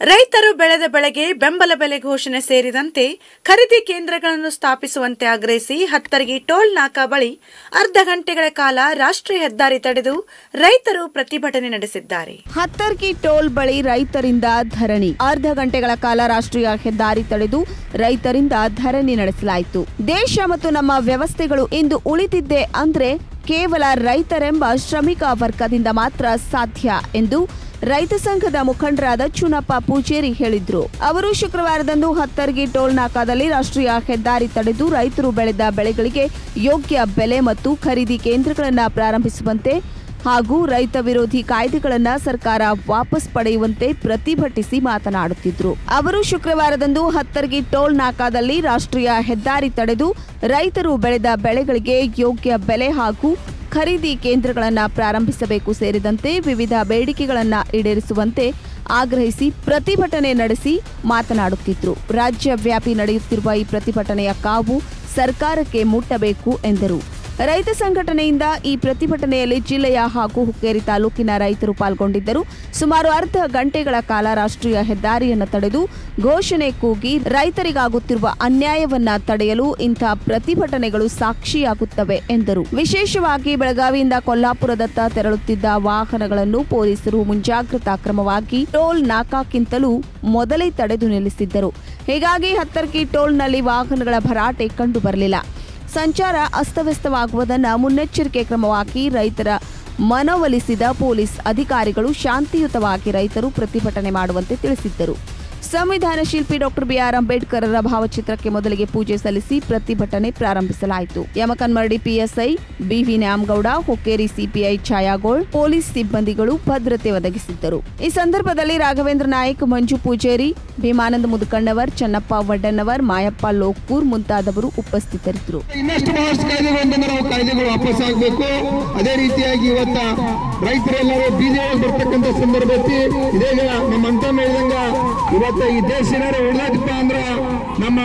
ರೈತರು ಬೆಳೆದ ಬೆಳೆಗೆ ಬೆಂಬಲ ಬೆಲೆ ಘೋಷಣೆ ಸೇರಿದಂತೆ ಖರೀದಿ ಕೇಂದ್ರಗಳನ್ನು ಸ್ಥಾಪಿಸುವಂತೆ ಆಗ್ರಹಿಸಿ ಹತ್ತರ್ಗಿ ಟೋಲ್ ನಾಕಾ ಬಳಿ ಅರ್ಧ ಗಂಟೆಗಳ ಕಾಲ ರಾಷ್ಟ್ರೀಯ ಹೆದ್ದಾರಿ ತಡೆದು ರೈತರು ಪ್ರತಿಭಟನೆ ನಡೆಸಿದ್ದಾರೆ ಹತ್ತರ್ಗಿ ಟೋಲ್ ಬಳಿ ರೈತರಿಂದ ಧರಣಿ ಅರ್ಧ ಗಂಟೆಗಳ ಕಾಲ ರಾಷ್ಟ್ರೀಯ ಹೆದ್ದಾರಿ ತಡೆದು ರೈತರಿಂದ ಧರಣಿ ನಡೆಸಲಾಯಿತು ದೇಶ ಮತ್ತು ನಮ್ಮ ವ್ಯವಸ್ಥೆಗಳು ಇಂದು ಉಳಿದಿದ್ದೆ ಅಂದ್ರೆ ಕೇವಲ ರೈತರೆಂಬ ಶ್ರಮಿಕ ವರ್ಗದಿಂದ ಮಾತ್ರ ಸಾಧ್ಯ ಎಂದು ರೈತ ಸಂಘದ ಮುಖಂಡರಾದ ಚುನಪ್ಪ ಪೂಜೇರಿ ಹೇಳಿದ್ರು ಅವರು ಶುಕ್ರವಾರದಂದು ಹತ್ತರ್ಗಿ ಟೋಲ್ ನಾಕಾದಲ್ಲಿ ರಾಷ್ಟ್ರೀಯ ಹೆದ್ದಾರಿ ತಡೆದು ರೈತರು ಬೆಳೆದ ಬೆಳೆಗಳಿಗೆ ಯೋಗ್ಯ ಬೆಲೆ ಮತ್ತು ಖರೀದಿ ಕೇಂದ್ರಗಳನ್ನು ಪ್ರಾರಂಭಿಸುವಂತೆ ಹಾಗೂ ರೈತ ವಿರೋಧಿ ಕಾಯ್ದೆಗಳನ್ನ ಸರ್ಕಾರ ವಾಪಸ್ ಪಡೆಯುವಂತೆ ಪ್ರತಿಭಟಿಸಿ ಮಾತನಾಡುತ್ತಿದ್ರು ಅವರು ಶುಕ್ರವಾರದಂದು ಹತ್ತರ್ಗಿ ಟೋಲ್ ನಾಕಾದಲ್ಲಿ ರಾಷ್ಟ್ರೀಯ ಹೆದ್ದಾರಿ ತಡೆದು ರೈತರು ಬೆಳೆದ ಬೆಳೆಗಳಿಗೆ ಯೋಗ್ಯ ಬೆಲೆ ಹಾಗೂ ಖರೀದಿ ಕೇಂದ್ರಗಳನ್ನು ಪ್ರಾರಂಭಿಸಬೇಕು ಸೇರಿದಂತೆ ವಿವಿಧ ಬೇಡಿಕೆಗಳನ್ನು ಈಡೇರಿಸುವಂತೆ ಆಗ್ರಹಿಸಿ ಪ್ರತಿಭಟನೆ ನಡೆಸಿ ಮಾತನಾಡುತ್ತಿದ್ರು ರಾಜ್ಯವ್ಯಾಪಿ ನಡೆಯುತ್ತಿರುವ ಈ ಪ್ರತಿಭಟನೆಯ ಕಾವು ಸರ್ಕಾರಕ್ಕೆ ಮುಟ್ಟಬೇಕು ಎಂದರು ರೈತ ಸಂಘಟನೆಯಿಂದ ಈ ಪ್ರತಿಭಟನೆಯಲ್ಲಿ ಜಿಲ್ಲೆಯ ಹಾಗೂ ಹುಕ್ಕೇರಿ ತಾಲೂಕಿನ ರೈತರು ಪಾಲ್ಗೊಂಡಿದ್ದರು ಸುಮಾರು ಅರ್ಧ ಗಂಟೆಗಳ ಕಾಲ ರಾಷ್ಟ್ರೀಯ ಹೆದ್ದಾರಿಯನ್ನು ತಡೆದು ಘೋಷಣೆ ಕೂಗಿ ರೈತರಿಗಾಗುತ್ತಿರುವ ಅನ್ಯಾಯವನ್ನ ತಡೆಯಲು ಇಂಥ ಪ್ರತಿಭಟನೆಗಳು ಸಾಕ್ಷಿಯಾಗುತ್ತವೆ ಎಂದರು ವಿಶೇಷವಾಗಿ ಬೆಳಗಾವಿಯಿಂದ ಕೊಲ್ಲಾಪುರದತ್ತ ತೆರಳುತ್ತಿದ್ದ ವಾಹನಗಳನ್ನು ಪೊಲೀಸರು ಮುಂಜಾಗ್ರತಾ ಕ್ರಮವಾಗಿ ಟೋಲ್ ನಾಕಾಕ್ಕಿಂತಲೂ ಮೊದಲೇ ತಡೆದು ನಿಲ್ಲಿಸಿದ್ದರು ಹೀಗಾಗಿ ಹತ್ತರ್ಗಿ ಟೋಲ್ನಲ್ಲಿ ವಾಹನಗಳ ಭರಾಟೆ ಕಂಡುಬರಲಿಲ್ಲ ಸಂಚಾರ ಅಸ್ತವ್ಯಸ್ತವಾಗುವುದನ್ನು ಮುನ್ನೆಚ್ಚರಿಕೆ ಕ್ರಮವಾಗಿ ರೈತರ ಮನವೊಲಿಸಿದ ಪೊಲೀಸ್ ಅಧಿಕಾರಿಗಳು ಶಾಂತಿಯುತವಾಗಿ ರೈತರು ಪ್ರತಿಭಟನೆ ಮಾಡುವಂತೆ ತಿಳಿಸಿದ್ದರು ಸಂವಿಧಾನ ಶಿಲ್ಪಿ ಡಾಕ್ಟರ್ ಬಿಆರ್ ಅಂಬೇಡ್ಕರರ ಭಾವಚಿತ್ರಕ್ಕೆ ಮೊದಲಿಗೆ ಪೂಜೆ ಸಲ್ಲಿಸಿ ಪ್ರತಿಭಟನೆ ಪ್ರಾರಂಭಿಸಲಾಯಿತು Yamakanmaradi PSI B V Nyamagouda Hukkeri CPI Chayagol police ಸಿಬ್ಬಂದಿಗಳು ಭದ್ರತೆ ಒದಗಿಸಿದ್ದರು ಈ ಸಂದರ್ಭದಲ್ಲಿ ರಾಘವೇಂದ್ರ ನಾಯಕ್ ಮಂಜು ಪೂಜೇರಿ ಭೀಮಾನಂದ ಮುದುಕಣ್ಣವರ್ ಚನ್ನಪ್ಪ ವಡ್ಡಣ್ಣವರ್ ಮಾಯಪ್ಪ ಲೋಕ್ಪೂರ್ ಮುಂತಾದವರು ಉಪಸ್ಥಿತರಿದ್ದರು ಇನ್ನಷ್ಟು ಬಹಳಷ್ಟು ಕಾಯ್ದೆಗಳು ಅಂತಂದ್ರೆ ನಾವು ಕಾಯ್ದೆಗಳು ವಾಪಸ್ ಆಗಬೇಕು ಅದೇ ರೀತಿಯಾಗಿ ಇವತ್ತ ರೈತರೆಲ್ಲರೂ ಬೀದಿಯೊಳಗೆ ಬರ್ತಕ್ಕಂಥ ಸಂದರ್ಭದಲ್ಲಿ ಇದೀಗ ನಮ್ಮ ಅಂತ ಹೇಳಿದಂಗ ಇವತ್ತ ಈ ದೇಶ ಏನಾರು ಉಳಿದಪ್ಪ ಅಂದ್ರ ನಮ್ಮ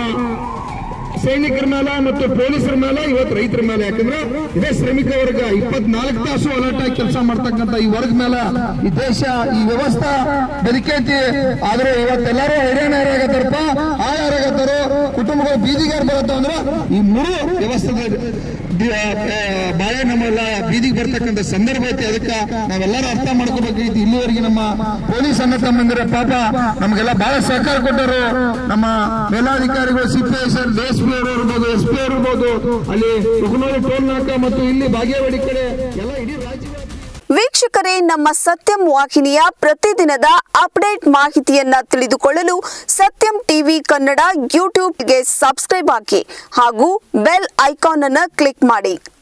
ಸೈನಿಕರ ಮೇಲೆ ಮತ್ತು ಪೊಲೀಸರ ಮೇಲೆ ಇವತ್ತು ರೈತರ ಮೇಲೆ ಯಾಕಂದ್ರೆ ಇದೇ ಶ್ರಮಿಕ ವರ್ಗ ಇಪ್ಪತ್ನಾಲ್ಕು ತಾಸು ಅಲರ್ಟ್ ಆಗಿ ಕೆಲಸ ಮಾಡ್ತಕ್ಕಂಥ ಈ ವರ್ಗ ಮೇಲೆ ಈ ದೇಶ ಈ ವ್ಯವಸ್ಥೆ ಬದುಕೈತಿ ಆದ್ರೆ ಇವತ್ತೆಲ್ಲರೂ ಹೈರಾಣ ಯಾರಾಗತ್ತಾರಪ್ಪ ಆ ಯಾರಾಗತ್ತಾರೋ ಕುಟುಂಬಗಳು ಬೀದಿಗಾರ ಬರುತ್ತ ಅಂದ್ರೆ ಈ ಮೂರು ವ್ಯವಸ್ಥೆ ಬಾಳೆ ನಮ್ಮೆಲ್ಲ ಬೀದಿಗೆ ಬರ್ತಕ್ಕಂಥ ಸಂದರ್ಭ ಐತಿ ಅದಕ್ಕೆ ನಾವೆಲ್ಲರೂ ಅರ್ಥ ಮಾಡ್ಕೋಬೇಕೈತಿ ಇಲ್ಲಿವರೆಗೆ ನಮ್ಮ ಪೊಲೀಸ್ ಅಣ್ಣ ತಮ್ಮಂದಿರ ಪಾಪ ನಮಗೆಲ್ಲ ಬಹಳ ಸಹಕಾರ ಕೊಟ್ಟರು ನಮ್ಮ ಮೇಲಾಧಿಕಾರಿಗಳು ಸಿಪಿಐ ಸರ್ ಎಸ್ ಪಿ ಅವರು ಇರ್ಬೋದು ಎಸ್ ಪಿ ಅವರು ಇರ್ಬೋದು ಅಲ್ಲಿ ರುಕನೂರು ಟೋಲ್ ನಾಕ ಮತ್ತು ಇಲ್ಲಿ ಬಾಗೇವಾಡಿ ಕಡೆ ಎಲ್ಲ ಇಡೀ ರಾಜ್ಯ ವೀಕ್ಷಕರೇ ನಮ್ಮ ಸತ್ಯಂ ವಾಹಿನಿಯ ಪ್ರತಿದಿನದ ಅಪ್ಡೇಟ್ ಮಾಹಿತಿಯನ್ನ ತಿಳಿದುಕೊಳ್ಳಲು ಸತ್ಯಂ ಟಿವಿ ಕನ್ನಡ ಯೂಟ್ಯೂಬ್ಗೆ ಸಬ್ಸ್ಕ್ರೈಬ್ ಹಾಕಿ ಹಾಗೂ ಬೆಲ್ ಐಕಾನ್ ಅನ್ನು ಕ್ಲಿಕ್ ಮಾಡಿ